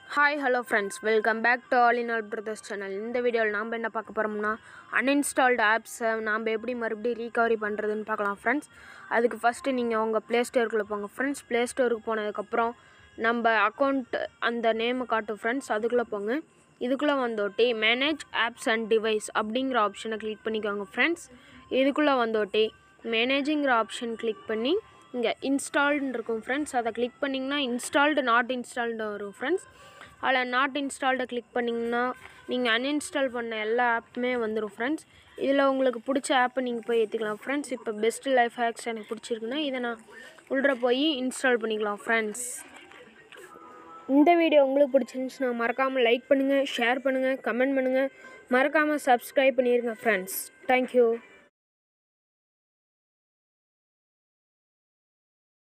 hi hello friends welcome back to all in all brothers channel இந்த வீடியோவில் நாம் என்ன பார்க்க போகிறோம்னா அன்இன்ஸ்டால்டு ஆப்ஸை நாம் எப்படி மறுபடியும் ரீகவரி பண்ணுறதுன்னு பார்க்கலாம் ஃப்ரெண்ட்ஸ் அதுக்கு ஃபஸ்ட்டு நீங்கள் உங்கள் ப்ளே ஸ்டோருக்குள்ளே போங்க ஃப்ரெண்ட்ஸ் ப்ளே ஸ்டோருக்கு போனதுக்கப்புறம் நம்ம அக்கௌண்ட் அந்த நேமை காட்டும் ஃப்ரெண்ட்ஸ் அதுக்குள்ளே போங்க இதுக்குள்ளே வந்தோட்டி மேனேஜ் ஆப்ஸ் அண்ட் டிவைஸ் அப்படிங்கிற ஆப்ஷனை கிளிக் பண்ணிக்கோங்க ஃப்ரெண்ட்ஸ் இதுக்குள்ளே வந்தோட்டி மேனேஜிங்கிற ஆப்ஷன் கிளிக் பண்ணி இங்கே இன்ஸ்டால்டுன்னு இருக்கும் ஃப்ரெண்ட்ஸ் அதை கிளிக் பண்ணிங்கன்னா இன்ஸ்டால்டு நாட் இன்ஸ்டால்டு வரும் ஃப்ரெண்ட்ஸ் அதில் நாட் இன்ஸ்டால்டை கிளிக் பண்ணிங்கன்னா நீங்கள் அன்இன்ஸ்டால் பண்ண எல்லா ஆப்புமே வந்துடும் ஃப்ரெண்ட்ஸ் இதில் உங்களுக்கு பிடிச்ச ஆப்பை நீங்கள் போய் ஏற்றிக்கலாம் ஃப்ரெண்ட்ஸ் இப்போ பெஸ்ட் லைஃப் ஹேக்ஸ் எனக்கு பிடிச்சிருக்குன்னா இதை நான் உள்ள போய் இன்ஸ்டால் பண்ணிக்கலாம் ஃப்ரெண்ட்ஸ் இந்த வீடியோ உங்களுக்கு பிடிச்சிருந்துச்சுன்னா மறக்காமல் லைக் பண்ணுங்கள் ஷேர் பண்ணுங்கள் கமெண்ட் பண்ணுங்கள் மறக்காமல் சப்ஸ்கிரைப் பண்ணிடுங்க ஃப்ரெண்ட்ஸ் தேங்க்யூ